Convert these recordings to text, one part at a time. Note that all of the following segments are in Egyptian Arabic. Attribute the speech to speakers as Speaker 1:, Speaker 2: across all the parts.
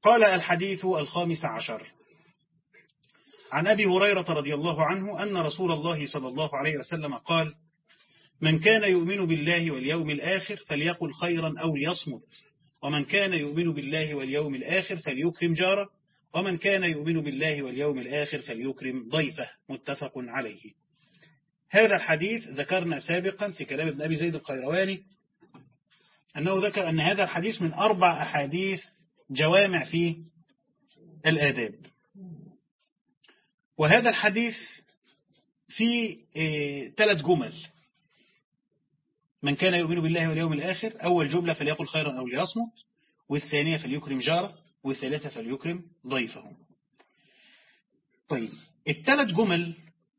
Speaker 1: قال الحديث الخامس عشر عن أبي هريرة رضي الله عنه أن رسول الله صلى الله عليه وسلم قال من كان يؤمن بالله واليوم الآخر فليقل خيرا أو ليصمت ومن كان يؤمن بالله واليوم الآخر فليكرم جاره ومن كان يؤمن بالله واليوم الآخر فليكرم ضيفه متفق عليه هذا الحديث ذكرنا سابقا في كلام ابن أبي زيد القيرواني أنه ذكر أن هذا الحديث من أربع أحاديث جوامع في الآداب وهذا الحديث في ثلاث جمل من كان يؤمن بالله واليوم الآخر أول جملة فليقل خيرا أو ليصمت والثانية فليكرم جاره والثالثة فليكرم ضيفه طيب الثلاث جمل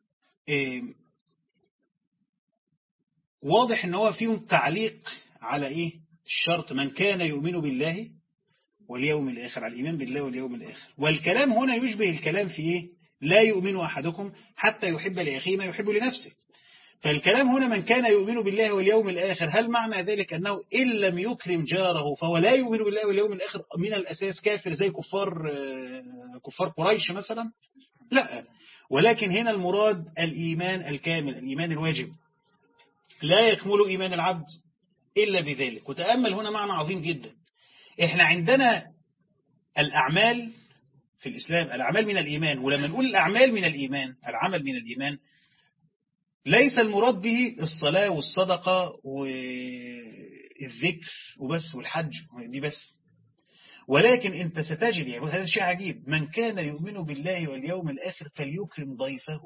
Speaker 1: واضح ان هو فيهم تعليق على ايه الشرط من كان يؤمن بالله واليوم الآخر على الإيمان بالله واليوم الآخر والكلام هنا يشبه الكلام في إيه لا يؤمن أحدكم حتى يحب لأخيه ما يحب لنفسه فالكلام هنا من كان يؤمن بالله واليوم الآخر هل معنى ذلك أنه إن لم يكرم جاره فهو لا يؤمن بالله واليوم الآخر من الأساس كافر زي كفار كفار قريش مثلا لا ولكن هنا المراد الإيمان الكامل الإيمان الواجب لا يكمل إيمان العبد إلا بذلك وتأمل هنا معنى عظيم جدا إحنا عندنا الأعمال في الإسلام الأعمال من الإيمان ولما نقول الأعمال من الإيمان العمل من الإيمان ليس المراد به الصلاة والصدقة والذكر وبس والحج دي بس ولكن انت ستجد يعني هذا شيء عجيب من كان يؤمن بالله واليوم الآخر فليكرم ضيفه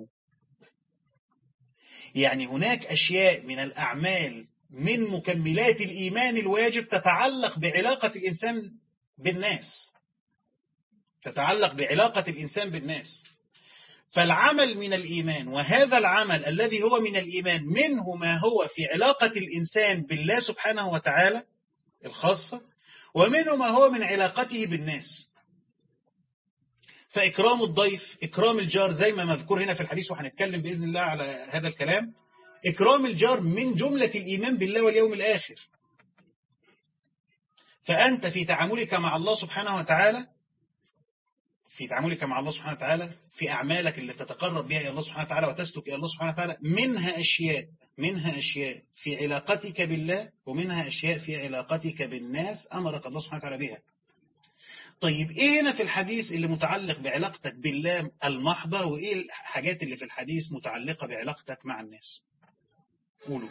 Speaker 1: يعني هناك أشياء من الأعمال من مكملات الإيمان الواجب تتعلق بعلاقة الإنسان بالناس تتعلق بعلاقة الإنسان بالناس فالعمل من الإيمان وهذا العمل الذي هو من الإيمان منه ما هو في علاقة الإنسان بالله سبحانه وتعالى الخاصة ومنه ما هو من علاقته بالناس فإكرام الضيف إكرام الجار زي ما مذكور هنا في الحديث وهنتكلم بإذن الله على هذا الكلام إكرام الجار من جملة الإيمان بالله واليوم الآخر فأنت في تعاملك مع الله سبحانه وتعالى في تعاملك مع الله سبحانه وتعالى في أعمالك اللي تتقرب بها إلى الله سبحانه وتعالى وتسلك إلى الله سبحانه وتعالى منها أشياء منها أشياء في علاقتك بالله ومنها أشياء في علاقتك بالناس أمرك الله سبحانه وتعالى بها طيب إيه هنا في الحديث اللي متعلق بعلاقتك بالله المحضة وإيه الحاجات اللي في الحديث متعلقة بعلاقتك مع الناس قولوا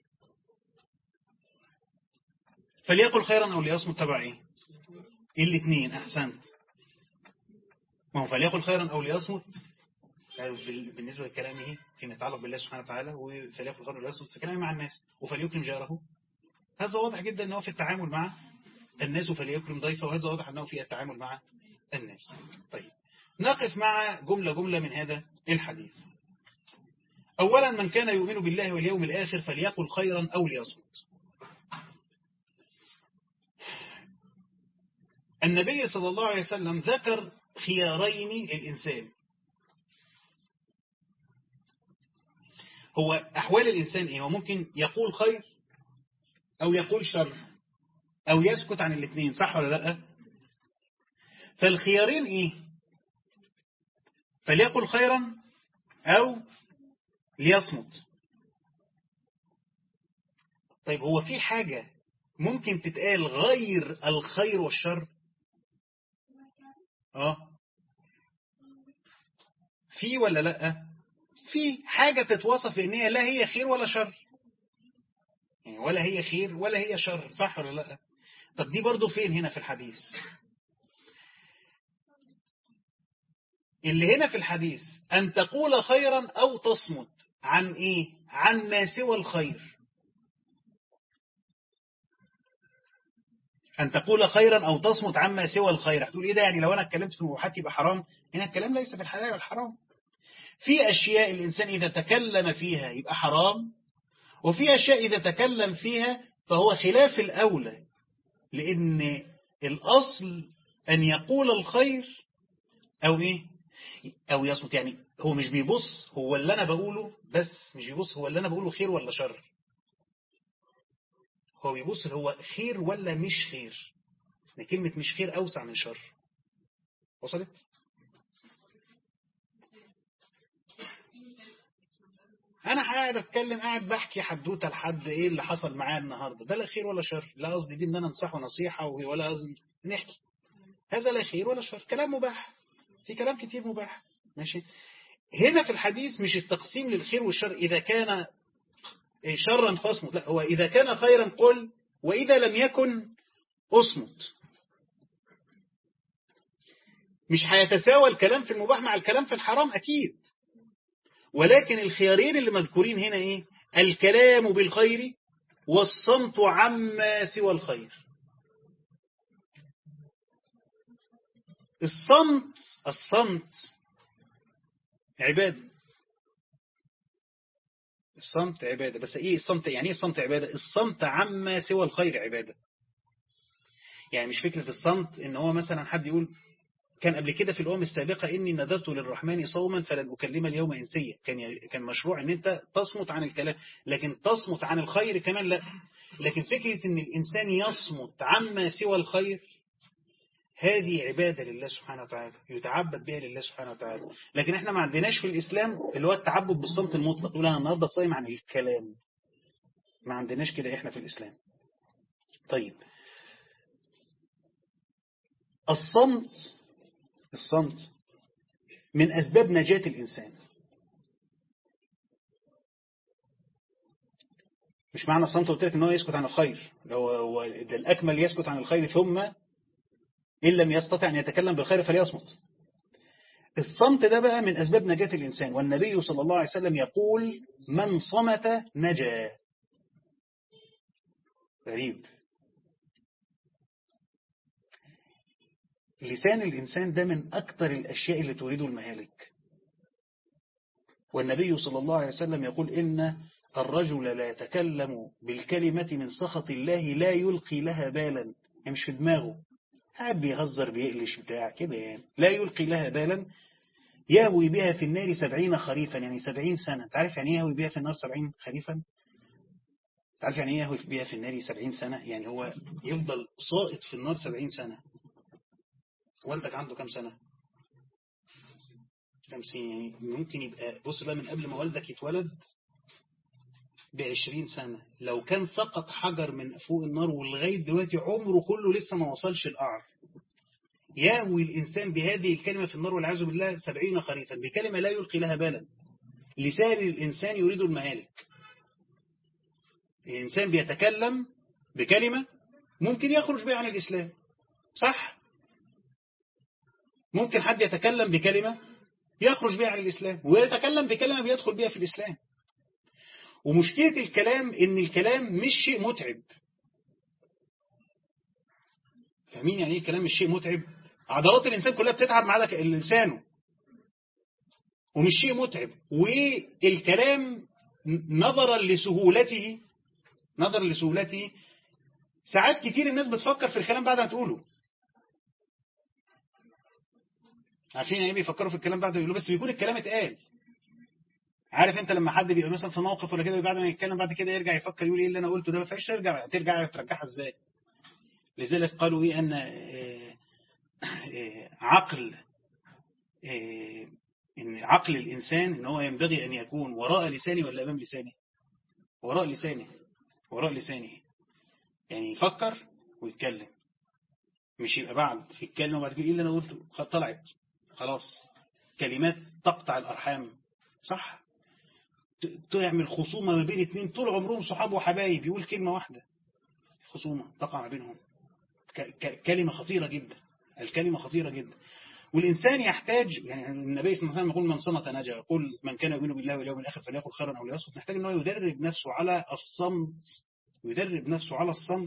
Speaker 1: فليقل خيرا أو ليصمت تبع إيه الاثنين أحسنت ما هو فليقل خيرا أو ليصمت بالنسبة لكلامه فيما يتعلق بالله سبحانه وتعالى وفليقل خيرا أو ليصمت في كلامه مع الناس وفليكرم جاره هذا واضح جدا أنه في التعامل مع الناس فليكرم ضيفه وهذا واضح أنه في التعامل مع الناس طيب نقف مع جملة جملة من هذا الحديث أولا من كان يؤمن بالله واليوم الآخر فليقل خيرا أو ليصمت النبي صلى الله عليه وسلم ذكر خيارين للإنسان هو أحوال الإنسان إيه هو ممكن يقول خير أو يقول شر أو يسكت عن الاثنين صح ولا لا فالخيارين إيه فليقل خيرا أو ليصمت طيب هو في حاجة ممكن تتقال غير الخير والشر اه في ولا لا في حاجة تتوصف ان هي لا هي خير ولا شر يعني ولا هي خير ولا هي شر صح ولا لا طب دي برضو فين هنا في الحديث اللي هنا في الحديث أن تقول خيرا أو تصمت عن إيه عن ما سوى الخير أن تقول خيرا أو تصمت عما سوى الخير هتقول إيه ده يعني لو أنا اتكلمت في المباحات يبقى حرام هنا الكلام ليس في الحلال والحرام في أشياء الإنسان إذا تكلم فيها يبقى حرام وفي أشياء إذا تكلم فيها فهو خلاف الأولى لأن الأصل أن يقول الخير أو إيه أو يصمت يعني هو مش بيبص هو اللي أنا بقوله بس مش بيبص هو اللي أنا بقوله خير ولا شر هو بيبص هو خير ولا مش خير كلمة مش خير أوسع من شر وصلت انا قاعد اتكلم قاعد بحكي حدوته لحد ايه اللي حصل معاه النهارده ده لا خير ولا شر لا قصدي بيه ان انا انصحه نصيحه ولا قصدي نحكي هذا لا خير ولا شر كلام مباح في كلام كتير مباح ماشي هنا في الحديث مش التقسيم للخير والشر اذا كان شرا فاصمت لا هو اذا كان خيرا قل واذا لم يكن اصمت مش هيتساوى الكلام في المباح مع الكلام في الحرام اكيد ولكن الخيارين اللي مذكورين هنا ايه الكلام بالخير والصمت عما سوى الخير الصمت الصمت عبادة الصمت عبادة بس ايه الصمت يعني ايه الصمت عبادة الصمت عما سوى الخير عبادة يعني مش فكرة الصمت ان هو مثلا حد يقول كان قبل كده في الأمم السابقة إني نذرت للرحمن صوما فلن أكلم اليوم إنسيا كان كان مشروع إن أنت تصمت عن الكلام لكن تصمت عن الخير كمان لا لكن فكرة إن الإنسان يصمت عما سوى الخير هذه عبادة لله سبحانه وتعالى يتعبد بها لله سبحانه وتعالى لكن احنا ما عندناش في الإسلام اللي هو التعبد بالصمت المطلق يقول أنا النهاردة صايم عن الكلام ما عندناش كده احنا في الإسلام طيب الصمت الصمت من أسباب نجاة الإنسان مش معنى الصمت قلت لك ان هو يسكت عن الخير هو هو ده الأكمل يسكت عن الخير ثم إن لم يستطع أن يتكلم بالخير فليصمت الصمت ده بقى من أسباب نجاة الإنسان والنبي صلى الله عليه وسلم يقول من صمت نجا غريب لسان الإنسان ده من أكثر الأشياء اللي تريده المهالك والنبي صلى الله عليه وسلم يقول إن الرجل لا يتكلم بالكلمة من سخط الله لا يلقي لها بالا يعني مش في دماغه قاعد بيهزر بيقلش بتاع كده يعني لا يلقي لها بالا يهوي بها في النار سبعين خريفا يعني سبعين سنة تعرف يعني ايه يهوي بها في النار سبعين خريفا تعرف يعني ايه يهوي بها في النار سبعين سنة يعني هو يفضل ساقط في النار سبعين سنة والدك عنده كم سنة خمسين يعني ممكن يبقى بص بقى من قبل ما والدك يتولد بعشرين سنة لو كان سقط حجر من فوق النار ولغاية دلوقتي عمره كله لسه ما وصلش القعر يهوي الإنسان بهذه الكلمة في النار والعياذ بالله سبعين خريفا بكلمة لا يلقي لها بالا لسان الإنسان يريد المهالك الإنسان بيتكلم بكلمة ممكن يخرج بها عن الإسلام صح ممكن حد يتكلم بكلمة يخرج بها عن الإسلام ويتكلم بكلمة بيدخل بها في الإسلام ومشكلة الكلام إن الكلام مش شيء متعب فاهمين يعني ايه الكلام مش شيء متعب عضلات الإنسان كلها بتتعب مع لسانه ومش شيء متعب والكلام نظرا لسهولته نظرا لسهولته ساعات كتير الناس بتفكر في الكلام بعد ما تقوله عارفين ايه بيفكروا في الكلام بعد ما يقولوا بس بيكون الكلام اتقال عارف انت لما حد بيبقى مثلا في موقف ولا كده بعد ما يتكلم بعد كده يرجع يفكر يقول ايه اللي انا قلته ده ما فيهاش ترجع ترجع ترجعها ازاي لذلك قالوا ايه ان اه اه عقل اه ان عقل الانسان ان هو ينبغي ان يكون وراء لسانه ولا امام لسانه وراء لسانه وراء لسانه يعني يفكر ويتكلم مش يبقى بعد يتكلم وبعد كده ايه اللي انا قلته طلعت خلاص كلمات تقطع الارحام صح تعمل خصومة ما بين اتنين طول عمرهم صحاب وحبايب يقول كلمة واحدة خصومة تقع ما بينهم كلمة خطيرة جدا الكلمة خطيرة جدا والإنسان يحتاج يعني النبي صلى الله عليه وسلم يقول من صمت نجا يقول من كان يؤمن بالله واليوم الآخر فليقل خيرا أو ليصمت محتاج أنه يدرب نفسه على الصمت يدرب نفسه على الصمت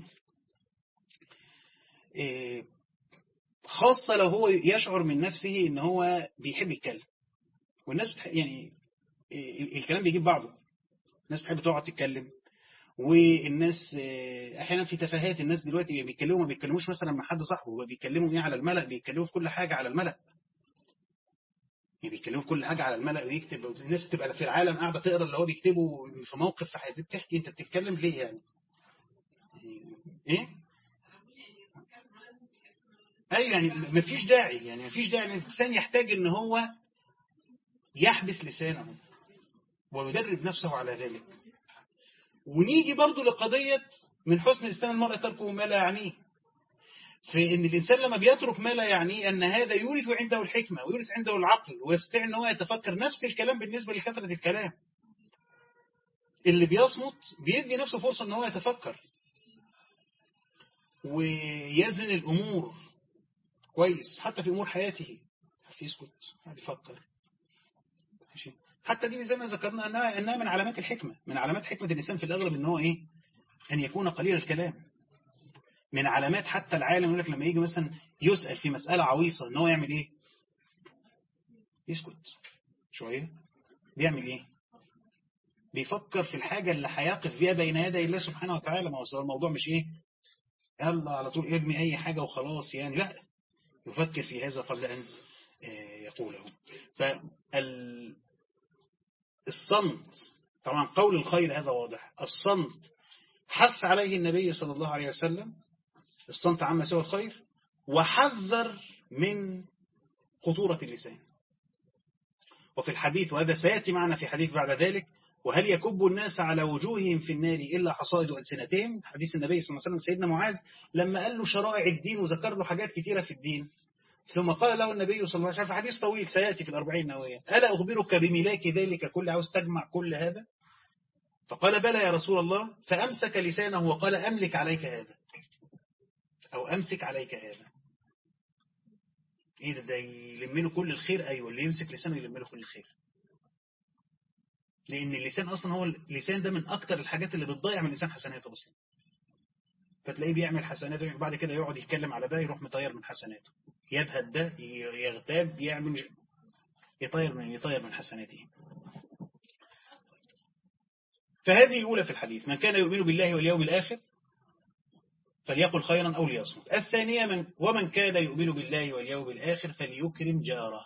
Speaker 1: خاصة لو هو يشعر من نفسه ان هو بيحب يتكلم والناس بتح... يعني الكلام بيجيب بعضه الناس تحب تقعد تتكلم والناس احيانا في تفاهات الناس دلوقتي بيتكلموا ما بيتكلموش مثلا مع حد صاحبه بيتكلموا ايه على الملأ بيتكلموا في كل حاجة على الملأ يعني بيتكلموا في كل حاجة على الملأ ويكتب الناس بتبقى في العالم قاعدة تقرا اللي هو بيكتبه في موقف في حياتي بتحكي انت بتتكلم ليه يعني ايه أي يعني مفيش داعي يعني مفيش داعي ان الإنسان يحتاج ان هو يحبس لسانه ويدرب نفسه على ذلك ونيجي برضو لقضية من حسن الإسلام المرء تركه ما لا يعنيه في ان الإنسان لما بيترك ما لا يعنيه أن هذا يورث عنده الحكمة ويورث عنده العقل ويستطيع أن هو يتفكر نفس الكلام بالنسبة لكثرة الكلام اللي بيصمت بيدي نفسه فرصة أن هو يتفكر ويزن الأمور كويس حتى في أمور حياته يسكت قاعد يفكر ماشي حتى دي زي ما ذكرنا أنها, أنها من علامات الحكمة من علامات حكمة الإنسان في الأغلب أن هو إيه أن يكون قليل الكلام من علامات حتى العالم يقول لك لما يجي مثلا يسأل في مسألة عويصة أن هو يعمل إيه يسكت شوية بيعمل إيه بيفكر في الحاجة اللي هيقف بيها بين يدي الله سبحانه وتعالى ما هو الموضوع مش إيه يلا على طول ارمي أي حاجة وخلاص يعني لا يفكر في هذا قبل أن يقوله فالصمت طبعا قول الخير هذا واضح الصمت حث عليه النبي صلى الله عليه وسلم الصمت عما سوى الخير وحذر من خطورة اللسان وفي الحديث وهذا سيأتي معنا في حديث بعد ذلك وهل يكب الناس على وجوههم في النار إلا حصائد ألسنتهم حديث النبي صلى الله عليه وسلم سيدنا معاذ لما قال له شرائع الدين وذكر له حاجات كثيرة في الدين ثم قال له النبي صلى الله عليه وسلم حديث طويل سيأتي في الأربعين نووية ألا أخبرك بملاك ذلك كله عاوز تجمع كل هذا فقال بلى يا رسول الله فأمسك لسانه وقال أملك عليك هذا أو أمسك عليك هذا إيه ده, ده يلم له كل الخير أيوة اللي يمسك لسانه يلم له كل الخير لأن اللسان أصلا هو اللسان ده من أكتر الحاجات اللي بتضيع من الإنسان حسناته أصلا فتلاقيه بيعمل حسناته بعد كده يقعد يتكلم على ده يروح مطير من حسناته يبهد ده يغتاب يعمل يطير من يطير من حسناته فهذه الأولى في الحديث من كان يؤمن بالله واليوم الآخر فليقل خيرا أو ليصمت الثانية من ومن كان يؤمن بالله واليوم الآخر فليكرم جاره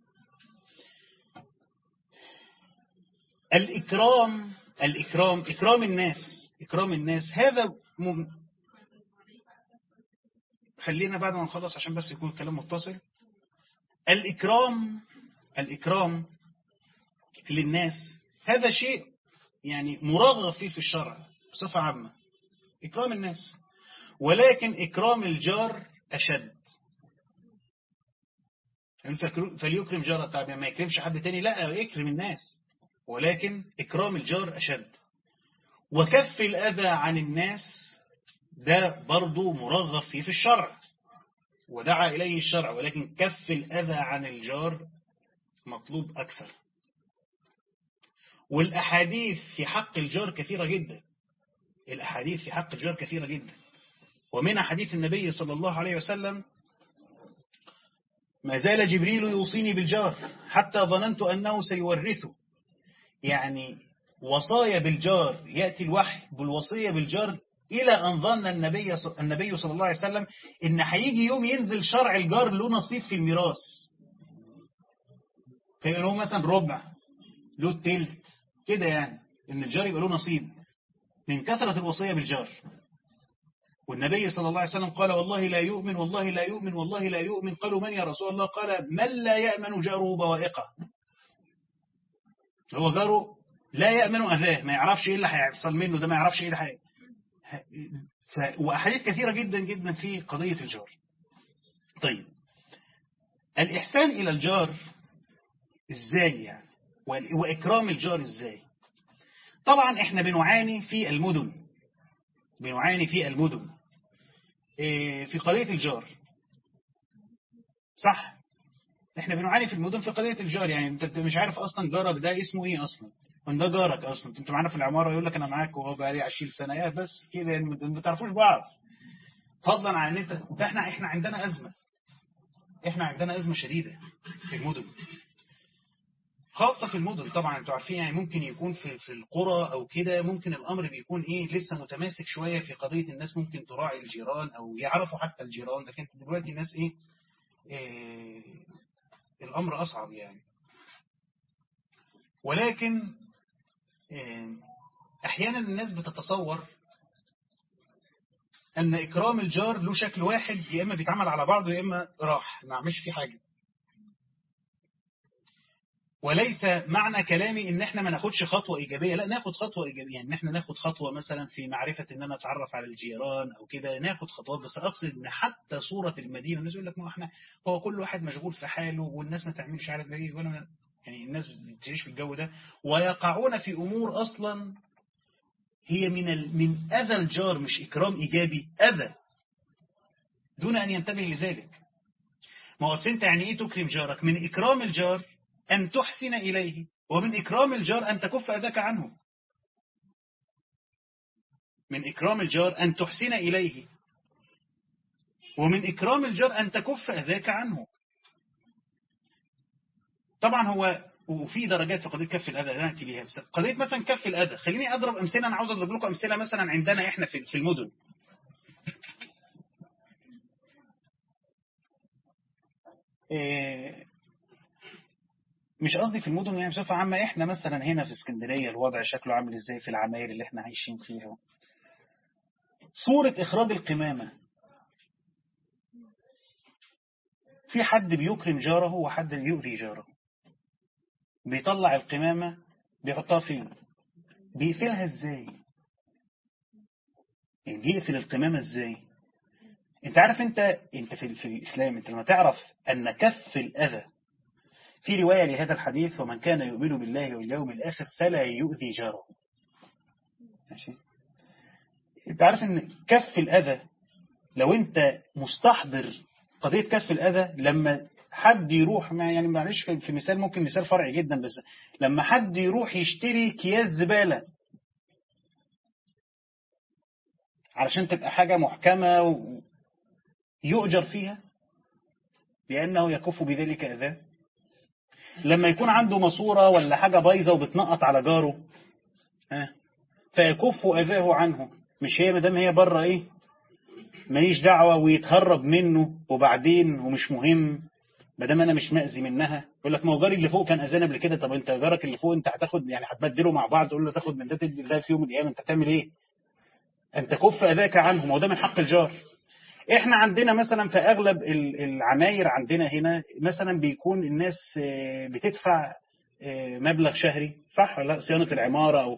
Speaker 1: الإكرام الإكرام إكرام الناس إكرام الناس هذا مم... خلينا بعد ما نخلص عشان بس يكون الكلام متصل الإكرام الإكرام للناس هذا شيء يعني مرغب فيه في الشرع بصفة عامة إكرام الناس ولكن إكرام الجار أشد فليكرم جاره طيب ما يكرمش حد تاني لا يكرم الناس ولكن إكرام الجار أشد وكف الأذى عن الناس ده برضو مرغب فيه في الشرع ودعا إليه الشرع ولكن كف الأذى عن الجار مطلوب أكثر والأحاديث في حق الجار كثيرة جدا الأحاديث في حق الجار كثيرة جدا ومن حديث النبي صلى الله عليه وسلم ما زال جبريل يوصيني بالجار حتى ظننت أنه سيورثه يعني وصايا بالجار يأتي الوحي بالوصية بالجار إلى أن ظن النبي النبي صلى الله عليه وسلم إن هيجي يوم ينزل شرع الجار له نصيب في الميراث فيبقى له مثلا ربع له التلت كده يعني إن الجار يبقى له نصيب من كثرة الوصية بالجار والنبي صلى الله عليه وسلم قال والله لا يؤمن والله لا يؤمن والله لا يؤمن قالوا من يا رسول الله قال من لا يأمن جاره بوائقه هو جاره لا يأمن أذاه ما يعرفش إيه اللي هيحصل منه ده ما يعرفش إيه اللي هي... ف... وأحاديث كثيرة جدا جدا في قضية الجار طيب الإحسان إلى الجار إزاي يعني وإكرام الجار إزاي طبعا إحنا بنعاني في المدن بنعاني في المدن في قضية الجار صح احنا بنعاني في المدن في قضية الجار يعني انت مش عارف اصلا جارك ده اسمه ايه اصلا وان ده جارك اصلا انت معانا في العمارة يقول لك انا معاك وهو بقى لي 20 سنة يا بس كده يعني ما بتعرفوش بعض فضلا عن ان انت فاحنا احنا عندنا ازمة احنا عندنا ازمة شديدة في المدن خاصة في المدن طبعا انتوا عارفين يعني ممكن يكون في في القرى او كده ممكن الامر بيكون ايه لسه متماسك شوية في قضية الناس ممكن تراعي الجيران او يعرفوا حتى الجيران لكن دلوقتي الناس ايه, إيه الامر اصعب يعني ولكن إيه احيانا الناس بتتصور أن إكرام الجار له شكل واحد يا إما بيتعمل على بعضه يا إما راح ما عملش فيه حاجة وليس معنى كلامي ان احنا ما ناخدش خطوة ايجابية لا ناخد خطوة ايجابية ان احنا ناخد خطوة مثلا في معرفة ان انا اتعرف على الجيران او كده ناخد خطوات بس اقصد ان حتى صورة المدينة الناس يقول لك ما احنا هو كل واحد مشغول في حاله والناس ما تعملش عارف ايه ولا يعني الناس بتعيش في الجو ده ويقعون في امور اصلا هي من ال... من اذى الجار مش اكرام ايجابي اذى دون ان ينتبه لذلك ما هو انت يعني ايه تكرم جارك من اكرام الجار أن تحسن إليه ومن إكرام الجار أن تكف أذاك عنه من إكرام الجار أن تحسن إليه ومن إكرام الجار أن تكف أذاك عنه طبعا هو وفي درجات في قضية كف الأذى لا نأتي بيها بس قضية مثلا كف الأذى خليني أضرب أمثلة أنا عاوز أضرب لكم أمثلة مثلا عندنا إحنا في المدن إيه مش قصدي في المدن يعني بصفة عامة احنا مثلا هنا في اسكندرية الوضع شكله عامل ازاي في العماير اللي احنا عايشين فيها صورة اخراج القمامة في حد بيكرم جاره وحد بيؤذي جاره بيطلع القمامة بيحطها فين بيقفلها ازاي يعني بيقفل القمامة ازاي انت عارف انت انت في, في الاسلام انت لما تعرف ان كف الاذى في رواية لهذا الحديث ومن كان يؤمن بالله واليوم الآخر فلا يؤذي جاره ماشي انت عارف ان كف الأذى لو انت مستحضر قضية كف الأذى لما حد يروح ما يعني معلش في مثال ممكن مثال فرعي جدا بس لما حد يروح يشتري اكياس زبالة علشان تبقى حاجة محكمة يؤجر فيها لأنه يكف بذلك أذاه لما يكون عنده ماسوره ولا حاجة بايظة وبتنقط على جاره ها فيكف أذاه عنه مش هي مدام هي بره ايه ماليش دعوة ويتهرب منه وبعدين ومش مهم مادام انا مش مأذي منها يقول لك ما هو جاري اللي فوق كان اذان قبل كده طب انت جارك اللي فوق انت هتاخد يعني هتبدله مع بعض تقول له تاخد من ده تدي ده في يوم القيامه انت هتعمل ايه انت كف اذاك عنه ما هو ده من حق الجار احنا عندنا مثلا في اغلب العماير عندنا هنا مثلا بيكون الناس بتدفع مبلغ شهري صح ولا صيانة العمارة أو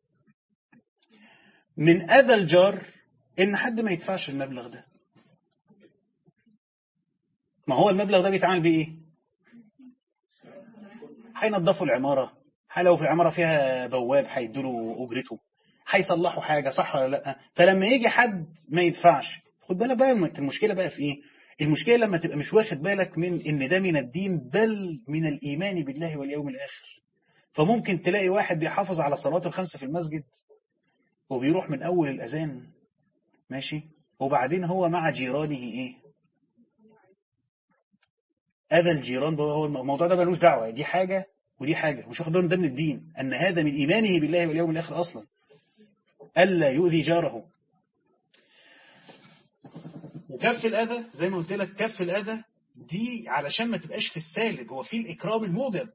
Speaker 1: من أذى الجار إن حد ما يدفعش المبلغ ده ما هو المبلغ ده بيتعامل بيه إيه هينضفوا العمارة لو في العمارة فيها بواب هيدوا أجرته هيصلحوا حاجة صح ولا لا فلما يجي حد ما يدفعش خد بالك بقى المشكلة بقى في ايه المشكلة لما تبقى مش واخد بالك من ان ده من الدين بل من الايمان بالله واليوم الاخر فممكن تلاقي واحد بيحافظ على صلاة الخمسة في المسجد وبيروح من اول الاذان ماشي وبعدين هو مع جيرانه ايه اذى الجيران هو الموضوع ده ملوش دعوة دي حاجة ودي حاجة مش واخد بالهم ده من الدين ان هذا من ايمانه بالله واليوم الاخر اصلا الا يؤذي جاره وكف الأذى زي ما قلت لك كف الأذى دي علشان ما تبقاش في السالب هو في الإكرام الموجب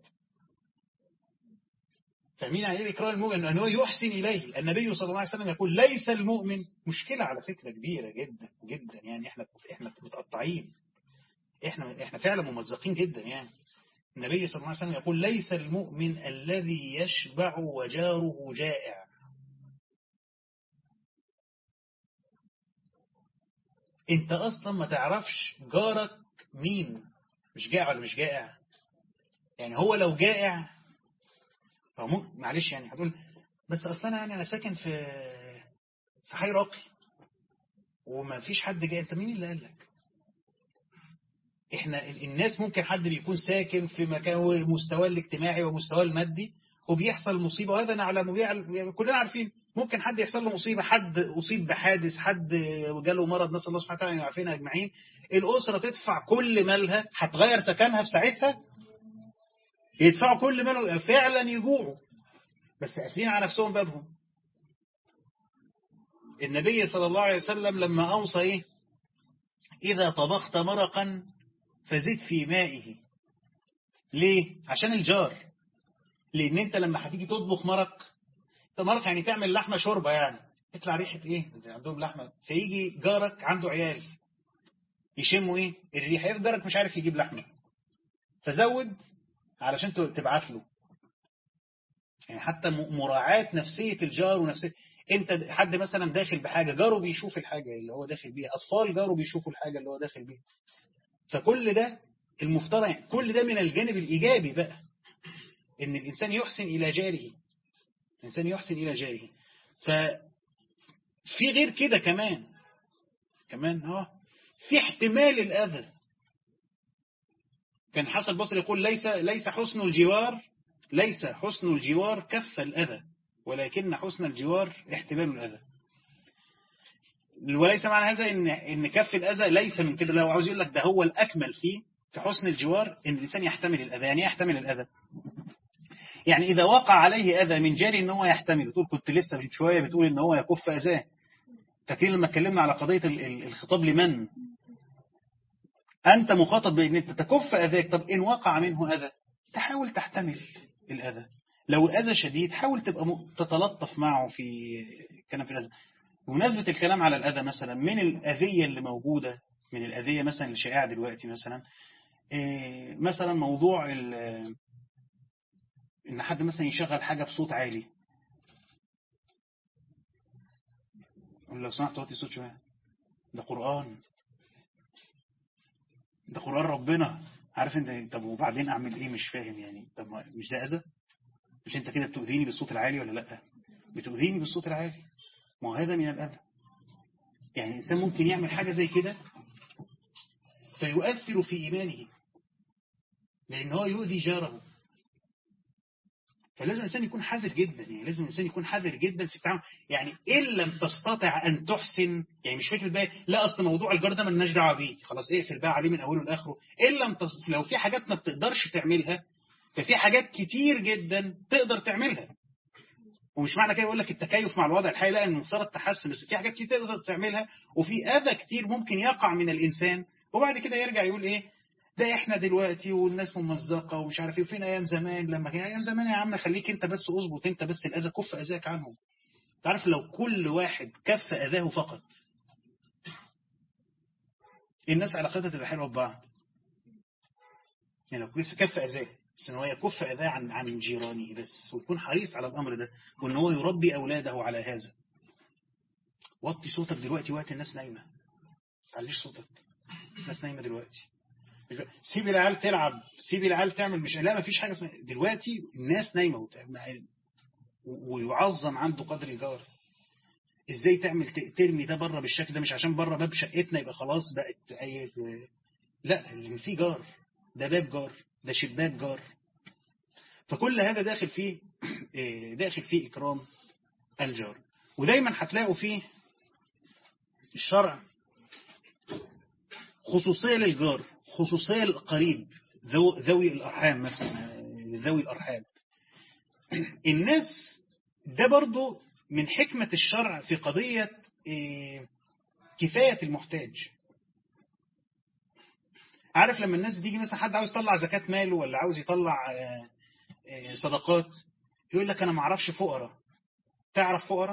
Speaker 1: فاهمين يعني ايه الإكرام الموجب أنه يحسن إليه النبي صلى الله عليه وسلم يقول ليس المؤمن مشكلة على فكرة كبيرة جدا جدا يعني احنا احنا متقطعين احنا احنا فعلا ممزقين جدا يعني النبي صلى الله عليه وسلم يقول ليس المؤمن الذي يشبع وجاره جائع انت اصلا ما تعرفش جارك مين مش جائع ولا مش جائع يعني هو لو جائع او ممكن معلش يعني هتقول بس اصلا يعني انا ساكن في في حي راقي وما فيش حد جاي انت مين اللي قال لك احنا الناس ممكن حد بيكون ساكن في مكان مستواه الاجتماعي ومستواه المادي وبيحصل مصيبة وهذا نعلم كلنا عارفين ممكن حد يحصل له مصيبة حد أصيب بحادث حد جاله مرض نسأل الله سبحانه وتعالى يعافينا أجمعين الأسرة تدفع كل مالها هتغير سكنها في ساعتها يدفعوا كل مالهم فعلا يجوعوا بس قافلين على نفسهم بابهم النبي صلى الله عليه وسلم لما أوصى إيه إذا طبخت مرقا فزد في مائه ليه عشان الجار لأن أنت لما هتيجي تطبخ مرق مرق يعني تعمل لحمة شوربة يعني يطلع ريحة ايه عندهم لحمة فيجي جارك عنده عيال يشموا ايه الريحة يبقى جارك مش عارف يجيب لحمة فزود علشان تبعت له يعني حتى مراعاة نفسية الجار ونفسية انت حد مثلا داخل بحاجة جاره بيشوف الحاجة اللي هو داخل بيها اطفال جاره بيشوفوا الحاجة اللي هو داخل بيها فكل ده المفترض يعني كل ده من الجانب الايجابي بقى ان الانسان يحسن الى جاره الانسان يحسن الى جاره ففي غير كده كمان كمان اه في احتمال الاذى كان حسن البصري يقول ليس ليس حسن الجوار ليس حسن الجوار كف الأذى ولكن حسن الجوار احتمال الأذى وليس معنى هذا إن, إن كف الأذى ليس من كده لو عاوز يقول لك ده هو الأكمل فيه في حسن الجوار إن الإنسان يحتمل الأذى يعني يحتمل الأذى يعني إذا وقع عليه أذى من جاري إن هو يحتمل تقول كنت لسه من شوية بتقول إن هو يكف أذاه فاكرين لما اتكلمنا على قضية الخطاب لمن أنت مخاطب بأن أنت تكف أذاك طب إن وقع منه أذى تحاول تحتمل الأذى لو الأذى شديد حاول تبقى م... تتلطف معه في كلام في الأذى بمناسبة الكلام على الأذى مثلا من الأذية اللي موجودة من الأذية مثلا اللي شائعة دلوقتي مثلا إيه مثلا موضوع إن حد مثلا يشغل حاجة بصوت عالي لو سمحت وطي صوت شوية ده قرآن ده قرآن ربنا عارف انت طب وبعدين اعمل ايه مش فاهم يعني طب مش ده اذى مش انت كده بتؤذيني بالصوت العالي ولا لا بتؤذيني بالصوت العالي ما هو هذا من الاذى يعني الانسان ممكن يعمل حاجة زي كده فيؤثر في ايمانه لان هو يؤذي جاره فلازم الإنسان يكون حذر جدا يعني لازم الإنسان يكون حذر جدا في التعامل يعني إن لم تستطع أن تحسن يعني مش فكرة بقى لا أصل موضوع الجار ده مالناش دعوه بيه خلاص اقفل بقى عليه من أوله لآخره إن لم تست... لو في حاجات ما بتقدرش تعملها ففي حاجات كتير جدا تقدر تعملها ومش معنى كده يقول لك التكيف مع الوضع الحالي لا انه صار التحسن بس في حاجات كتير تقدر تعملها وفي أذى كتير ممكن يقع من الإنسان وبعد كده يرجع يقول إيه ده احنا دلوقتي والناس ممزقه ومش عارف ايه وفين ايام زمان لما كان ايام زمان يا عم خليك انت بس اظبط انت بس الاذى كف اذاك عنهم تعرف لو كل واحد كف اذاه فقط الناس علاقتها تبقى حلوه ببعض يعني لو كف اذاه بس ان هو يكف اذاه عن عن جيرانه بس ويكون حريص على الامر ده وان هو يربي اولاده على هذا وطي صوتك دلوقتي وقت الناس نايمه تعليش صوتك الناس نايمه دلوقتي سيب العيال تلعب سيب العيال تعمل مش لا ما فيش حاجة اسمها دلوقتي الناس نايمة ويعظم عنده قدر الجار ازاي تعمل ترمي ده بره بالشكل ده مش عشان بره باب شقتنا يبقى خلاص بقت اي لا اللي فيه جار ده باب جار ده شباك جار فكل هذا داخل فيه داخل فيه إكرام الجار ودايما هتلاقوا فيه الشرع خصوصية للجار خصوصية القريب ذو ذوي الأرحام مثلا ذوي الأرحام الناس ده برضو من حكمة الشرع في قضية كفاية المحتاج عارف لما الناس بتيجي مثلا حد عاوز يطلع زكاة ماله ولا عاوز يطلع صدقات يقول لك أنا ما اعرفش فقراء تعرف فقراء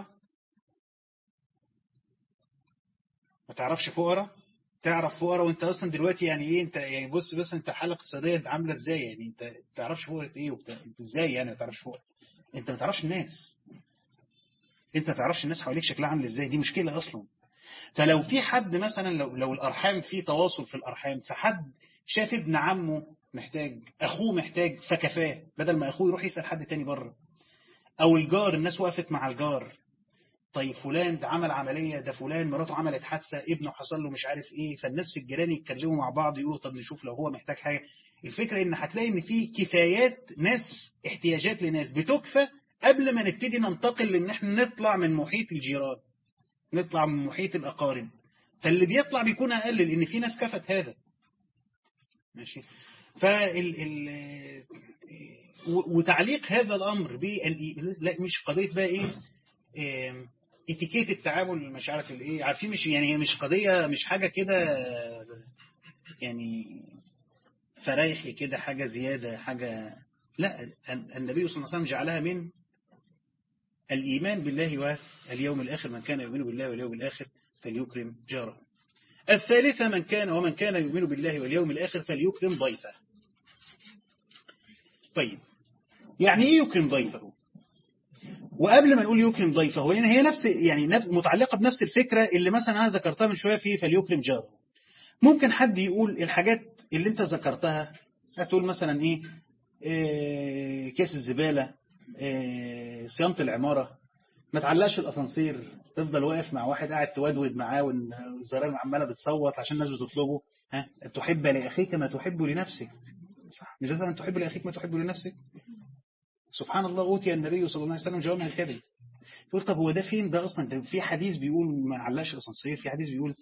Speaker 1: ما تعرفش فقراء تعرف فقراء وانت اصلا دلوقتي يعني ايه انت يعني بص بس انت حاله اقتصاديه انت عامله ازاي يعني انت ما تعرفش فقراء ايه وبتاع انت ازاي يعني ما تعرفش فقراء انت ما تعرفش الناس انت ما تعرفش الناس حواليك شكلها عامل ازاي دي مشكله اصلا فلو في حد مثلا لو لو الارحام في تواصل في الارحام فحد شاف ابن عمه محتاج اخوه محتاج فكفاه بدل ما اخوه يروح يسال حد تاني بره او الجار الناس وقفت مع الجار طيب فلان ده عمل عملية ده فلان مراته عملت حادثة ابنه حصل له مش عارف ايه فالناس في الجيران يتكلموا مع بعض يقولوا طب نشوف لو هو محتاج حاجة الفكرة ان هتلاقي ان في كفايات ناس احتياجات لناس بتكفى قبل ما نبتدي ننتقل لان احنا نطلع من محيط الجيران نطلع من محيط الاقارب فاللي بيطلع بيكون اقل لان في ناس كفت هذا ماشي فال ال وتعليق هذا الامر بال لا مش قضيه بقى ايه, إيه اتيكيت التعامل مش عارف الايه عارفين مش يعني هي مش قضية مش حاجة كده يعني فرايحي كده حاجة زيادة حاجة لا النبي صلى الله عليه وسلم جعلها من الإيمان بالله اليوم الآخر من كان يؤمن بالله واليوم الآخر فليكرم جاره الثالثة من كان ومن كان يؤمن بالله واليوم الآخر فليكرم ضيفه طيب يعني ايه يكرم ضيفه وقبل ما نقول يكرم ضيفه لان هي نفس يعني نفس متعلقه بنفس الفكره اللي مثلا انا ذكرتها من شويه في فليكرم جاره ممكن حد يقول الحاجات اللي انت ذكرتها هتقول مثلا ايه, إيه كيس الزباله إيه صيانه العماره ما تعلقش الاسانسير تفضل واقف مع واحد قاعد تودود معاه والزرار عماله بتصوت عشان الناس بتطلبه ها تحب لاخيك ما تحب لنفسك صح مش مثلا تحب لاخيك ما تحب لنفسك سبحان الله أوتي النبي صلى الله عليه وسلم جوامع الكلم يقول طب هو ده فين ده أصلا ده في حديث بيقول ما علقش الأسانسير في حديث بيقول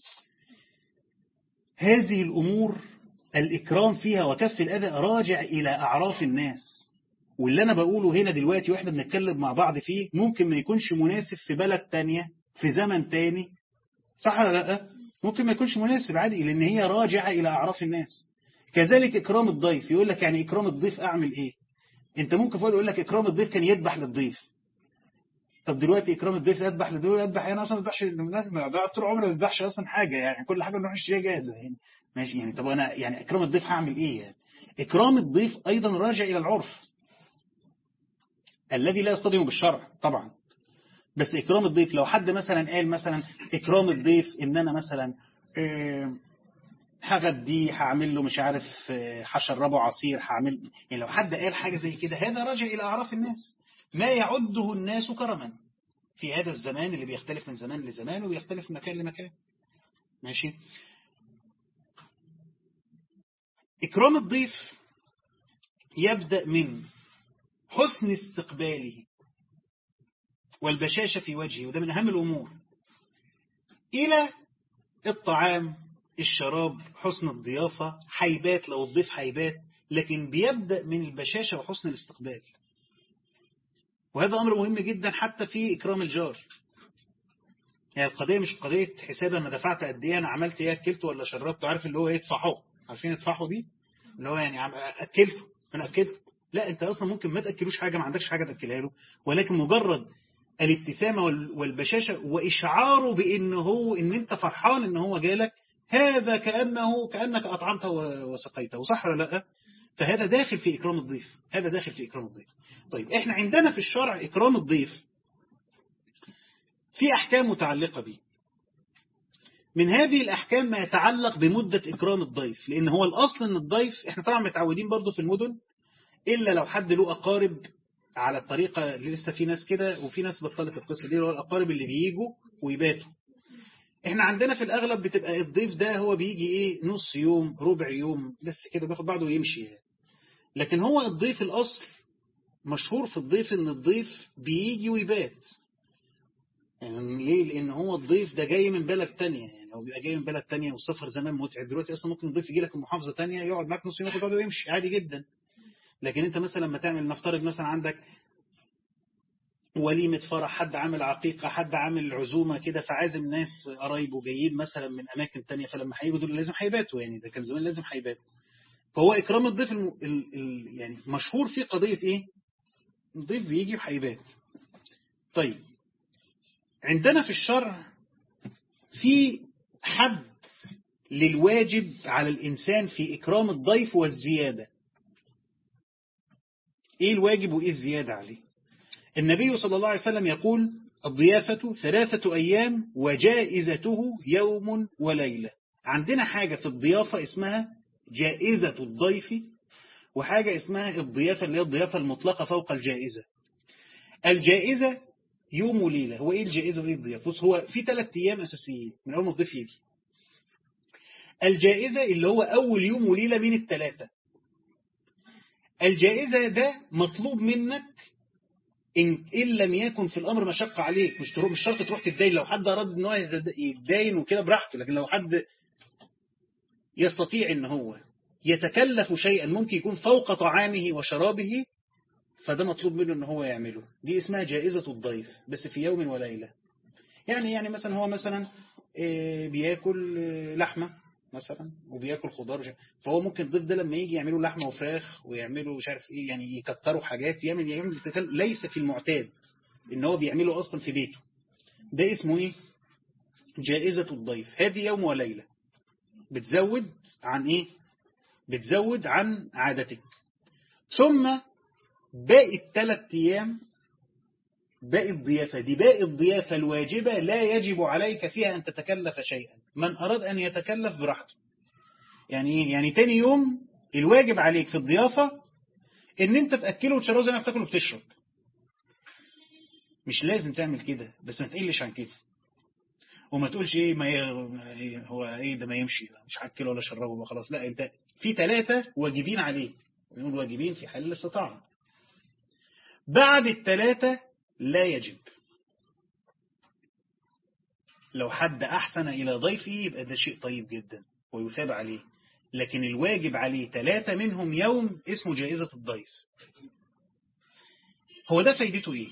Speaker 1: هذه الأمور الإكرام فيها وكف الأذى راجع إلى أعراف الناس واللي أنا بقوله هنا دلوقتي وإحنا بنتكلم مع بعض فيه ممكن ما يكونش مناسب في بلد تانية في زمن تاني صح ولا لا ممكن ما يكونش مناسب عادي لأن هي راجعة إلى أعراف الناس كذلك إكرام الضيف يقول لك يعني إكرام الضيف أعمل إيه انت ممكن فوق يقول لك اكرام الضيف كان يذبح للضيف طب دلوقتي اكرام الضيف يذبح للضيف يذبح انا اصلا ما بذبحش طول عمري ما بذبحش اصلا حاجه يعني كل حاجه نروح نشتريها جاهزه يعني ماشي يعني طب انا يعني اكرام الضيف هعمل ايه يعني اكرام الضيف ايضا راجع الى العرف الذي لا يصطدم بالشرع طبعا بس اكرام الضيف لو حد مثلا قال مثلا اكرام الضيف ان انا مثلا إيه هغديه هعمل له مش عارف هشربه عصير هعمل يعني لو حد قال حاجة زي كده هذا راجع إلى أعراف الناس ما يعده الناس كرما في هذا الزمان اللي بيختلف من زمان لزمان وبيختلف من مكان لمكان ماشي إكرام الضيف يبدأ من حسن استقباله والبشاشة في وجهه وده من أهم الأمور إلى الطعام الشراب حسن الضيافة حيبات لو الضيف حيبات لكن بيبدأ من البشاشة وحسن الاستقبال وهذا أمر مهم جدا حتى في إكرام الجار يعني القضية مش قضية حساب أنا دفعت قد إيه أنا عملت إيه أكلته ولا شربته عارف اللي هو يدفعه عارفين يدفعه دي اللي هو يعني أكلته أنا أكلته لا أنت أصلا ممكن ما تأكلوش حاجة ما عندكش حاجة تأكلها له ولكن مجرد الابتسامة والبشاشة وإشعاره بإن هو إن أنت فرحان إن هو جالك هذا كأنه كأنك أطعمته وسقيته صح ولا لا فهذا داخل في إكرام الضيف هذا داخل في إكرام الضيف طيب إحنا عندنا في الشرع إكرام الضيف في أحكام متعلقة به من هذه الأحكام ما يتعلق بمدة إكرام الضيف لأن هو الأصل أن الضيف إحنا طبعا متعودين برضو في المدن إلا لو حد له أقارب على الطريقة اللي لسه في ناس كده وفي ناس بطلت القصة دي اللي هو الأقارب اللي بييجوا ويباتوا احنا عندنا في الاغلب بتبقى الضيف ده هو بيجي ايه نص يوم ربع يوم بس كده بياخد بعضه ويمشي لكن هو الضيف الاصل مشهور في الضيف ان الضيف بيجي ويبات يعني ليه لان هو الضيف ده جاي من بلد تانية يعني هو بيبقى جاي من بلد تانية والسفر زمان متعب دلوقتي اصلا ممكن الضيف يجي لك من محافظه تانية يقعد معاك نص يوم ياخد بعضه ويمشي عادي جدا لكن انت مثلا لما تعمل نفترض مثلا عندك وليمة فرح حد عامل عقيقة حد عامل عزومة كده فعازم ناس قرايبه جايين مثلا من أماكن تانية فلما هيجوا دول لازم هيباتوا يعني ده كان زمان لازم هيباتوا فهو إكرام الضيف الم... ال... ال... يعني مشهور فيه قضية إيه الضيف بيجي وهيبات طيب عندنا في الشرع في حد للواجب على الإنسان في إكرام الضيف والزيادة إيه الواجب وإيه الزيادة عليه النبي صلى الله عليه وسلم يقول الضيافة ثلاثة أيام وجائزته يوم وليلة عندنا حاجة في الضيافة اسمها جائزة الضيف وحاجة اسمها الضيافة اللي هي الضيافة المطلقة فوق الجائزة الجائزة يوم وليلة هو إيه الجائزة وإيه الضيافة بص هو في ثلاث أيام أساسيين من أول ما الضيف يجي الجائزة اللي هو أول يوم وليلة من الثلاثة الجائزة ده مطلوب منك إن, إن لم يكن في الأمر مشقة عليك مش تروح مش شرط تروح تتدين لو حد أراد إن هو يتدين وكده براحته لكن لو حد يستطيع إن هو يتكلف شيئا ممكن يكون فوق طعامه وشرابه فده مطلوب منه إن هو يعمله دي اسمها جائزة الضيف بس في يوم وليلة يعني يعني مثلا هو مثلا بياكل لحمة مثلا وبياكل خضار فهو ممكن الضيف ده لما يجي يعملوا لحمه وفراخ ويعملوا مش عارف ايه يعني يكتروا حاجات يعمل يعمل ليس في المعتاد ان هو بيعمله اصلا في بيته ده اسمه ايه جائزة الضيف هذه يوم وليلة بتزود عن ايه بتزود عن عادتك ثم باقي الثلاث ايام باقي الضيافة دي باقي الضيافة الواجبة لا يجب عليك فيها أن تتكلف شيئا من أراد أن يتكلف براحته يعني ايه يعني تاني يوم الواجب عليك في الضيافة ان انت تأكله وتشربه زي ما بتاكل وبتشرب مش لازم تعمل كده بس ما تقلش عن كده وما تقولش ايه ما ي... هو ايه ده ما يمشي مش هاكله ولا اشربه خلاص لا انت في ثلاثة واجبين عليه نقول واجبين في حال الاستطاعة بعد الثلاثة لا يجب لو حد أحسن إلى ضيفه يبقى ده شيء طيب جدا ويثاب عليه لكن الواجب عليه ثلاثة منهم يوم اسمه جائزة الضيف هو ده فايدته ايه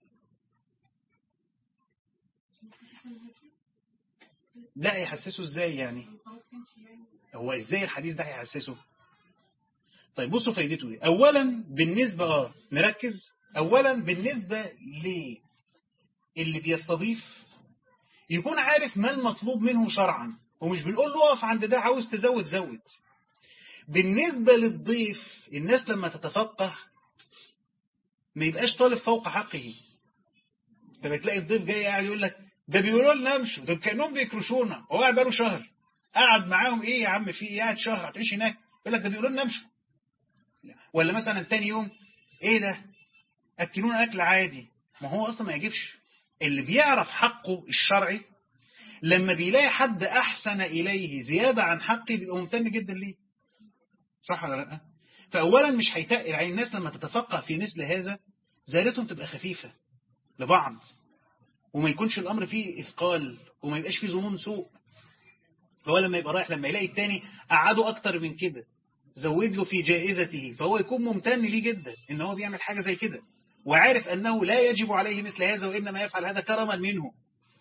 Speaker 1: لا يحسسه ازاي يعني هو ازاي الحديث ده هيحسسه طيب بصوا فايدته ايه اولا بالنسبة اه نركز اولا بالنسبة للي بيستضيف يكون عارف ما المطلوب منه شرعا ومش بنقول له اقف عند ده عاوز تزود زود بالنسبة للضيف الناس لما تتفقه ما يبقاش طالب فوق حقه انت بتلاقي الضيف جاي قاعد يقول لك ده بيقولوا لنا امشوا ده كانهم بيكرشونا هو قاعد بقاله شهر قعد معاهم ايه يا عم في ايه قاعد شهر هتعيش هناك يقول لك ده بيقولوا لنا امشوا ولا مثلا تاني يوم ايه ده اكلونا اكل عادي ما هو اصلا ما يجيبش اللي بيعرف حقه الشرعي لما بيلاقي حد أحسن إليه زيادة عن حقه بيبقى ممتن جدا ليه صح ولا لا فأولا مش هيتقل يعني الناس لما تتفقه في مثل هذا زيارتهم تبقى خفيفة لبعض وما يكونش الأمر فيه إثقال وما يبقاش فيه ظنون سوء هو لما يبقى رايح لما يلاقي التاني قعده أكتر من كده زود له في جائزته فهو يكون ممتن ليه جدا إن هو بيعمل حاجة زي كده وعارف أنه لا يجب عليه مثل هذا وإنما يفعل هذا كرما منه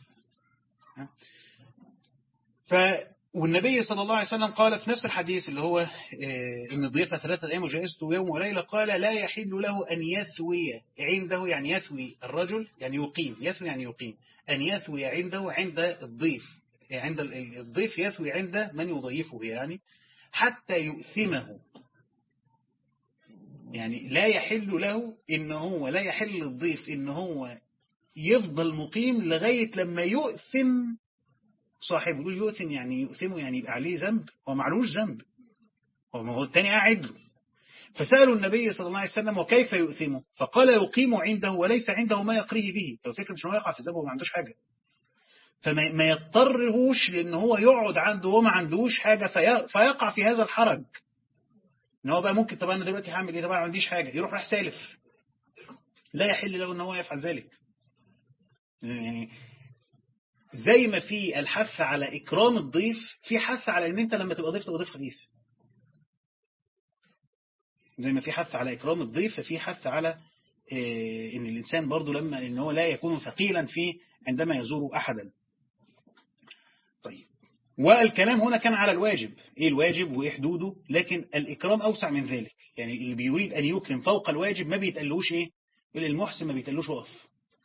Speaker 1: ف والنبي صلى الله عليه وسلم قال في نفس الحديث اللي هو ان الضيافه ثلاثة ايام وجائزته يوم وليله قال لا يحل له ان يثوي عنده يعني يثوي الرجل يعني يقيم يثوي يعني يقيم ان يثوي عنده عند الضيف عند الضيف يثوي عند من يضيفه يعني حتى يؤثمه يعني لا يحل له ان هو لا يحل للضيف ان هو يفضل مقيم لغاية لما يؤثم صاحبه يقول يؤثم يعني يؤثمه يعني يبقى عليه ذنب هو معلوش ذنب هو هو التاني قاعد له فسألوا النبي صلى الله عليه وسلم وكيف يؤثمه فقال يقيم عنده وليس عنده ما يقريه به لو فكر مش هو يقع في ذنبه وما عندوش حاجة فما ما يضطرهوش لأن هو يقعد عنده وهو ما عندوش حاجة في فيقع في هذا الحرج ان هو بقى ممكن طب انا دلوقتي هعمل ايه طبعا ما عنديش حاجة يروح راح سالف لا يحل له ان هو يفعل ذلك يعني زي ما في الحث على إكرام الضيف في حث على ان انت لما تبقى ضيف تبقى ضيف خفيف زي ما في حث على إكرام الضيف ففي حث على إيه ان الإنسان برضو لما ان هو لا يكون ثقيلا فيه عندما يزور أحدا طيب والكلام هنا كان على الواجب ايه الواجب وايه حدوده لكن الإكرام أوسع من ذلك يعني اللي بيريد أن يكرم فوق الواجب ما بيتقلوش ايه المحسن ما بيتقلوش وقف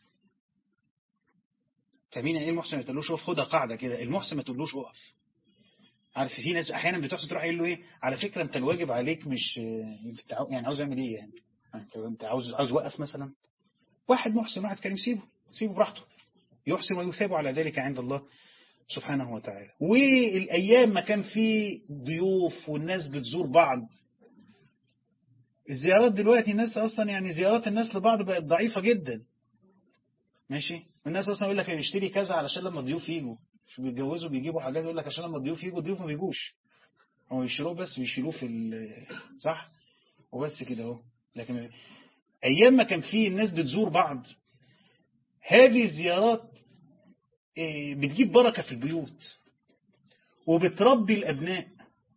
Speaker 1: فمين ايه المحسن ما تقولوش اقف خدها قاعدة كده المحسن ما تقولوش اقف عارف في ناس احيانا بتحسن تروح قايل له ايه على فكرة انت الواجب عليك مش يعني عاوز اعمل ايه يعني انت عاوز عاوز وقف مثلا واحد محسن واحد كريم سيبه سيبه براحته يحسن ويثاب على ذلك عند الله سبحانه وتعالى والايام ما كان في ضيوف والناس بتزور بعض الزيارات دلوقتي الناس اصلا يعني زيارات الناس لبعض بقت ضعيفة جدا ماشي والناس اصلا يقول لك نشتري كذا علشان لما الضيوف يجوا مش بيتجوزوا بيجيبوا حاجات يقول لك عشان لما الضيوف يجوا الضيوف ما بيجوش هو يشتروه بس بيشيلوه في صح وبس كده اهو لكن ايام ما كان فيه الناس بتزور بعض هذه الزيارات بتجيب بركة في البيوت وبتربي الابناء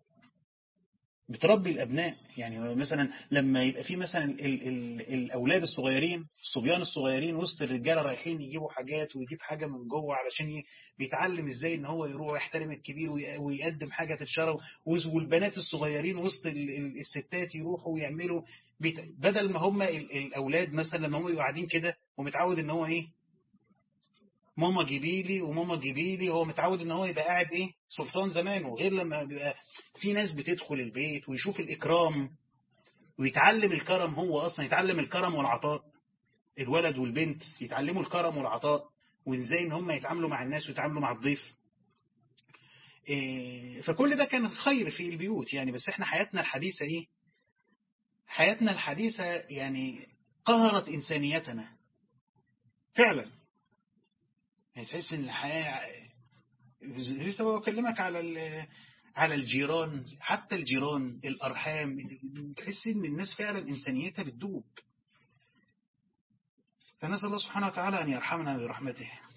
Speaker 1: بتربي الأبناء يعني مثلا لما يبقى في مثلا ال ال الأولاد الصغيرين الصبيان الصغيرين وسط الرجالة رايحين يجيبوا حاجات ويجيب حاجة من جوه علشان بيتعلم ازاي ان هو يروح ويحترم الكبير ويقدم حاجة تتشرب والبنات الصغيرين وسط الستات يروحوا ويعملوا بدل ما هم الأولاد مثلا لما هم يبقوا قاعدين كده ومتعود ان هو ايه ماما جيبي لي وماما جيبي لي هو متعود ان هو يبقى قاعد ايه سلطان زمان وغير لما بيبقى في ناس بتدخل البيت ويشوف الإكرام ويتعلم الكرم هو أصلا يتعلم الكرم والعطاء الولد والبنت يتعلموا الكرم والعطاء وازاي ان هم يتعاملوا مع الناس ويتعاملوا مع الضيف إيه فكل ده كان خير في البيوت يعني بس احنا حياتنا الحديثة ايه حياتنا الحديثة يعني قهرت إنسانيتنا فعلا يعني تحس ان الحياة لسه بكلمك على على الجيران حتى الجيران الأرحام تحس ان الناس فعلا إنسانيتها بتدوب فنسأل الله سبحانه وتعالى أن يرحمنا برحمته